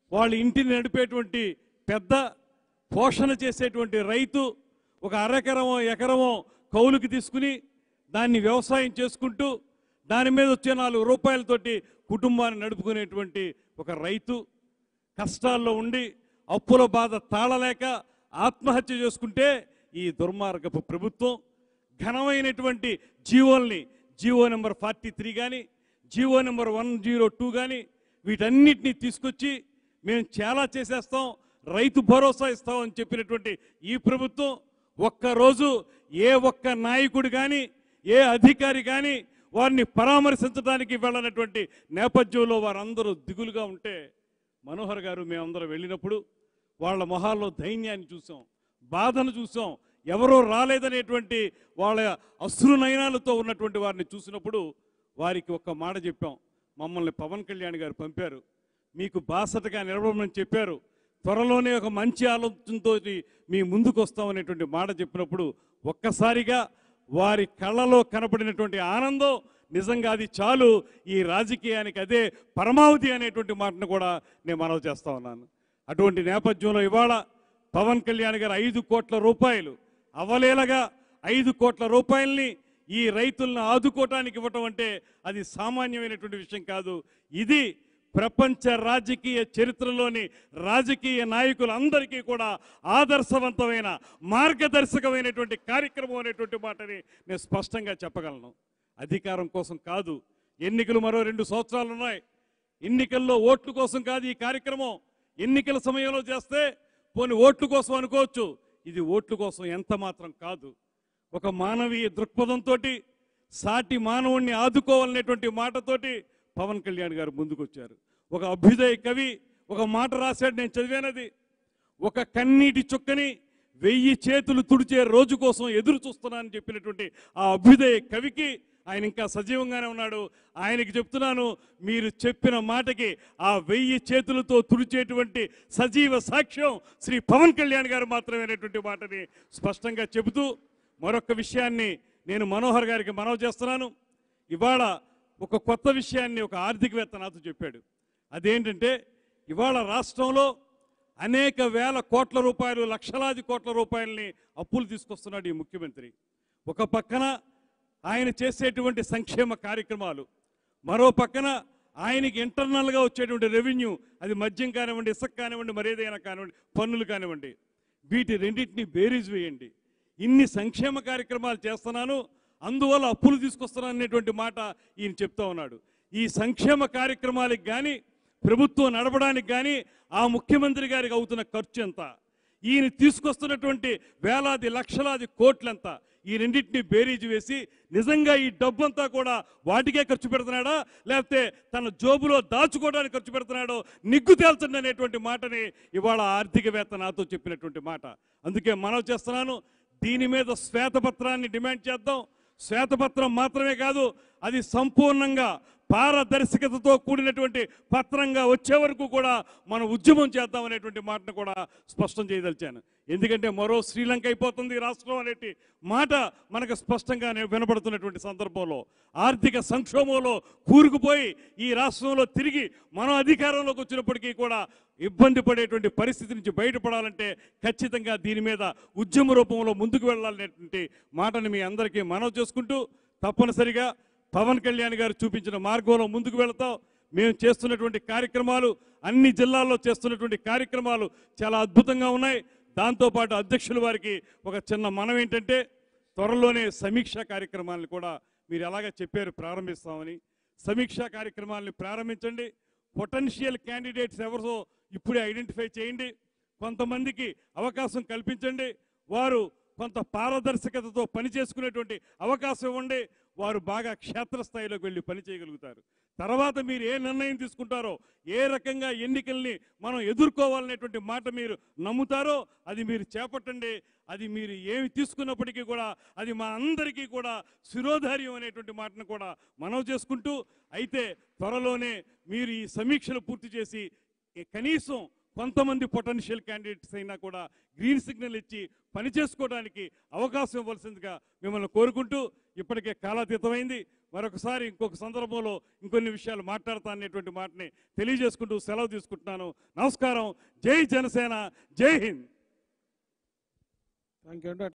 వాళ్ళ ఇంటిని నడిపేటువంటి పెద్ద పోషణ చేసేటువంటి రైతు ఒక అరెకరమో ఎకరమో కౌలుకి తీసుకుని దాన్ని వ్యవసాయం చేసుకుంటూ దాని మీద వచ్చే నాలుగు రూపాయలతోటి కుటుంబాన్ని నడుపుకునేటువంటి ఒక రైతు కష్టాల్లో ఉండి అప్పుల బాధ తాళలేక ఆత్మహత్య చేసుకుంటే ఈ దుర్మార్గపు ప్రభుత్వం ఘనమైనటువంటి జీవోల్ని జీవో నెంబర్ ఫార్టీ త్రీ కానీ GO number one zero two కానీ వీటన్నిటిని తీసుకొచ్చి మేము చాలా చేసేస్తాం రైతు భరోసా ఇస్తామని చెప్పినటువంటి ఈ ప్రభుత్వం ఒక్కరోజు ఏ ఒక్క నాయకుడు కానీ ఏ అధికారి కానీ వారిని పరామర్శించడానికి వెళ్ళనటువంటి నేపథ్యంలో వారందరూ దిగులుగా ఉంటే మనోహర్ గారు మేమందరం వెళ్ళినప్పుడు వాళ్ళ మొహాల్లో ధైర్యాన్ని చూసాం బాధను చూసాం ఎవరో రాలేదనేటువంటి వాళ్ళ అశ్రునయనాలతో ఉన్నటువంటి వారిని చూసినప్పుడు వారికి ఒక్క మాట చెప్పాం మమ్మల్ని పవన్ కళ్యాణ్ గారు పంపారు మీకు బాసటగా నిలబడమని చెప్పారు త్వరలోనే ఒక మంచి ఆలోచనతో మీ ముందుకు వస్తామనేటువంటి మాట చెప్పినప్పుడు ఒక్కసారిగా వారి కళ్ళలో కనపడినటువంటి ఆనందం నిజంగా అది చాలు ఈ రాజకీయానికి అదే పరమావధి అనేటువంటి మాటను కూడా నేను మనవి చేస్తా ఉన్నాను అటువంటి నేపథ్యంలో ఇవాళ పవన్ కళ్యాణ్ గారు ఐదు కోట్ల రూపాయలు అవలేలగా ఐదు కోట్ల రూపాయల్ని ఈ రైతులను ఆదుకోవటానికి ఇవ్వటం అంటే అది సామాన్యమైనటువంటి విషయం కాదు ఇది ప్రపంచ రాజకీయ చరిత్రలోని రాజకీయ నాయకులందరికీ కూడా ఆదర్శవంతమైన మార్గదర్శకమైనటువంటి కార్యక్రమం అనేటువంటి మాటని నేను స్పష్టంగా చెప్పగలను అధికారం కోసం కాదు ఎన్నికలు మరో రెండు సంవత్సరాలు ఉన్నాయి ఎన్నికల్లో ఓట్ల కోసం కాదు ఈ కార్యక్రమం ఎన్నికల సమయంలో చేస్తే పోని ఓట్ల కోసం అనుకోవచ్చు ఇది ఓట్ల కోసం ఎంత మాత్రం కాదు ఒక మానవీయ దృక్పథంతో సాటి మానవుణ్ణి ఆదుకోవాలనేటువంటి మాటతోటి పవన్ కళ్యాణ్ గారు ముందుకొచ్చారు ఒక అభ్యుదయ కవి ఒక మాట రాశాడు నేను చదివానది ఒక కన్నీటి చుక్కని వెయ్యి చేతులు తుడిచే రోజు కోసం ఎదురు చూస్తున్నానని చెప్పినటువంటి ఆ అభ్యుదయ కవికి ఆయన ఇంకా సజీవంగానే ఉన్నాడు ఆయనకి చెప్తున్నాను మీరు చెప్పిన మాటకి ఆ వెయ్యి చేతులతో తుడిచేటువంటి సజీవ సాక్ష్యం శ్రీ పవన్ కళ్యాణ్ గారు మాత్రమే అనేటువంటి మాటని స్పష్టంగా చెబుతూ మరొక విషయాన్ని నేను మనోహర్ గారికి మనవి చేస్తున్నాను ఇవాళ ఒక కొత్త విషయాన్ని ఒక ఆర్థికవేత్త నాతో చెప్పాడు అదేంటంటే ఇవాళ రాష్ట్రంలో అనేక వేల కోట్ల రూపాయలు లక్షలాది కోట్ల రూపాయలని అప్పులు తీసుకొస్తున్నాడు ఈ ముఖ్యమంత్రి ఒక పక్కన ఆయన చేసేటువంటి సంక్షేమ కార్యక్రమాలు మరో పక్కన ఆయనకి ఇంటర్నల్గా వచ్చేటువంటి రెవెన్యూ అది మద్యం కానివ్వండి ఇసుక కానివ్వండి మరేదైనా కానివ్వండి పన్నులు కానివ్వండి వీటి రెండింటిని బేరీజ్ వేయండి ఇన్ని సంక్షేమ కార్యక్రమాలు చేస్తున్నాను అందువల్ల అప్పులు తీసుకొస్తున్నాను అనేటువంటి మాట ఈయన చెప్తా ఉన్నాడు ఈ సంక్షేమ కార్యక్రమాలకు కానీ ప్రభుత్వం నడపడానికి కానీ ఆ ముఖ్యమంత్రి గారికి అవుతున్న ఖర్చు ఎంత ఈయన తీసుకొస్తున్నటువంటి వేలాది లక్షలాది కోట్లెంత ఈ రెండింటిని బేరీజు వేసి నిజంగా ఈ డబ్బంతా కూడా వాటికే ఖర్చు పెడుతున్నాడా లేకపోతే తన జోబులో దాచుకోవడానికి ఖర్చు పెడుతున్నాడో నిగ్గు తేల్చండి అనేటువంటి మాటని ఇవాళ ఆర్థికవేత్త నాతో చెప్పినటువంటి మాట అందుకే మనవి చేస్తున్నాను దీని మీద శ్వేతపత్రాన్ని డిమాండ్ చేద్దాం శ్వేతపత్రం మాత్రమే కాదు అది సంపూర్ణంగా పారదర్శకతతో కూడినటువంటి పత్రంగా వచ్చే వరకు కూడా మనం ఉద్యమం చేద్దాం అనేటువంటి మాటను కూడా స్పష్టం చేయదలిచాను ఎందుకంటే మరో శ్రీలంక అయిపోతుంది ఈ రాష్ట్రం అనేటి మాట మనకు స్పష్టంగా వినపడుతున్నటువంటి సందర్భంలో ఆర్థిక సంక్షోభంలో కూరుకుపోయి ఈ రాష్ట్రంలో తిరిగి మనం అధికారంలోకి వచ్చినప్పటికీ కూడా ఇబ్బంది పడేటువంటి పరిస్థితి నుంచి బయటపడాలంటే ఖచ్చితంగా దీని మీద ఉద్యమ రూపంలో ముందుకు వెళ్ళాలనేటువంటి మాటని మీ అందరికీ మనవి చేసుకుంటూ తప్పనిసరిగా పవన్ కళ్యాణ్ గారు చూపించిన మార్గంలో ముందుకు వెళతాం మేము చేస్తున్నటువంటి కార్యక్రమాలు అన్ని జిల్లాల్లో చేస్తున్నటువంటి కార్యక్రమాలు చాలా అద్భుతంగా ఉన్నాయి దాంతోపాటు అధ్యక్షుల వారికి ఒక చిన్న మనం ఏంటంటే త్వరలోనే సమీక్ష కార్యక్రమాలను కూడా మీరు ఎలాగ చెప్పారు ప్రారంభిస్తామని సమీక్షా కార్యక్రమాలను ప్రారంభించండి పొటెన్షియల్ క్యాండిడేట్స్ ఎవరో ఇప్పుడే ఐడెంటిఫై చేయండి కొంతమందికి అవకాశం కల్పించండి వారు కొంత పారదర్శకతతో పని చేసుకునేటువంటి అవకాశం ఇవ్వండి వారు బాగా క్షేత్రస్థాయిలోకి వెళ్ళి పని చేయగలుగుతారు తర్వాత మీరు ఏ నిర్ణయం తీసుకుంటారో ఏ రకంగా ఎన్నికల్ని మనం ఎదుర్కోవాలనేటువంటి మాట మీరు నమ్ముతారో అది మీరు చేపట్టండి అది మీరు ఏమి తీసుకున్నప్పటికీ కూడా అది మా అందరికీ కూడా శిరోధార్యం అనేటువంటి మాటను కూడా మనవి చేసుకుంటూ అయితే త్వరలోనే మీరు ఈ సమీక్షలు పూర్తి చేసి ఈ కనీసం కొంతమంది పొటెన్షియల్ క్యాండిడేట్స్ అయినా కూడా గ్రీన్ సిగ్నల్ ఇచ్చి పని చేసుకోవడానికి అవకాశం ఇవ్వాల్సిందిగా మిమ్మల్ని కోరుకుంటూ ఇప్పటికే కాలాతీతమైంది మరొకసారి ఇంకొక సందర్భంలో ఇంకొన్ని విషయాలు మాట్లాడతా అనేటువంటి మాటని తెలియజేసుకుంటూ సెలవు తీసుకుంటున్నాను నమస్కారం జై జనసేన జై హింద్ థ్యాంక్ యూ అండి